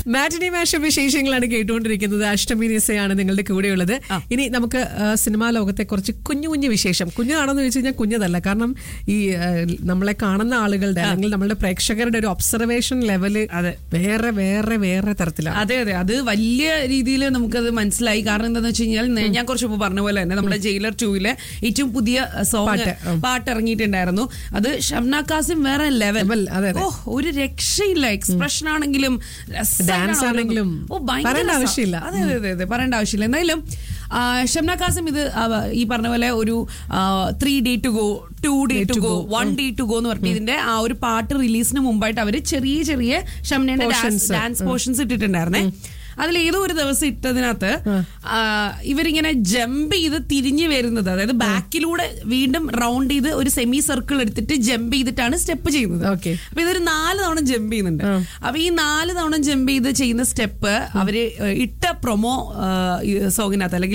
മാറ്റിനി മാഷ വിശേഷങ്ങളാണ് കേട്ടുകൊണ്ടിരിക്കുന്നത് അഷ്ടമി നിസയാണ് നിങ്ങളുടെ കൂടെയുള്ളത് ഇനി നമുക്ക് ആ, സിനിമാ ലോകത്തെ കുറച്ച് കുഞ്ഞു കുഞ്ഞു വിശേഷം കുഞ്ഞാണെന്ന് ചോദിച്ചു കഴിഞ്ഞാൽ കുഞ്ഞതല്ല കാരണം ഈ ആ, നമ്മളെ കാണുന്ന ആളുകളുടെ അല്ലെങ്കിൽ നമ്മളുടെ പ്രേക്ഷകരുടെ ഒരു ഒബ്സർവേഷൻ ലെവല് അതെ. വേറെ വേറെ വേറെ തരത്തിലാണ് അതെ അതെ അത് വലിയ രീതിയിൽ നമുക്കത് മനസ്സിലായി കാരണം എന്താന്ന് വെച്ച് കഴിഞ്ഞാൽ നേ- ഞാൻ കുറച്ച് മുമ്പ് പറഞ്ഞ പോലെ തന്നെ നമ്മുടെ ജയിലർ ടൂവിലെ ഏറ്റവും പുതിയ സോങ് പാട്ട്, ഉം. പാട്ട് ഇറങ്ങിയിട്ടുണ്ടായിരുന്നു അത് ഷംന കാസിം വേറെ ലെവൽ Level, അതെ, അതെ. ഓ ഒരു രക്ഷയില്ല എക്സ്പ്രഷൻ ആണെങ്കിലും രസായിട്ടാണ് Dance അവരത് ആണെങ്കിലും ഓ, ഭയങ്കര പറയേണ്ട രസാ. ആവശ്യമില്ല. അതെ അതെ അതെ അതെ പറയേണ്ട ആവശ്യമില്ല എന്തായാലും ആ, ഷംന കാസിം ഇത് അവ- ഈ പറഞ്ഞ പോലെ ഒരു three day to go today to go one day to go എന്ന് പറഞ്ഞിട്ട് ഇതിന്റെ ആ ഒരു പാട്ട് റിലീസിന് മുമ്പായിട്ട് അവര് ചെറിയ ചെറിയ ഷംനയുടെ Portions. ഡാൻസ് പോർഷൻസ് ഇട്ടിട്ടുണ്ടായിരുന്നേ അതിൽ ഏതോ ഒരു ദിവസം ഇട്ടതിനകത്ത് ആ, ഇവരിങ്ങനെ ജമ്പ് ചെയ്ത് തിരിഞ്ഞു വരുന്നത് അതായത് ബാക്കിലൂടെ വീണ്ടും റൗണ്ട് ചെയ്ത് ഒരു സെമി സർക്കിൾ എടുത്തിട്ട് ജമ്പ് ചെയ്തിട്ടാണ് സ്റ്റെപ്പ് ചെയ്യുന്നത് Okay. അപ്പൊ ഇതൊരു നാല് തവണ ജമ്പ് ചെയ്യുന്നുണ്ട് അപ്പൊ ഈ നാല് തവണ ജമ്പ് ചെയ്ത് ചെയ്യുന്ന സ്റ്റെപ്പ് അവര് ഇട്ട പ്രൊമോ സോങ്ങിനകത്ത് അല്ലെങ്കിൽ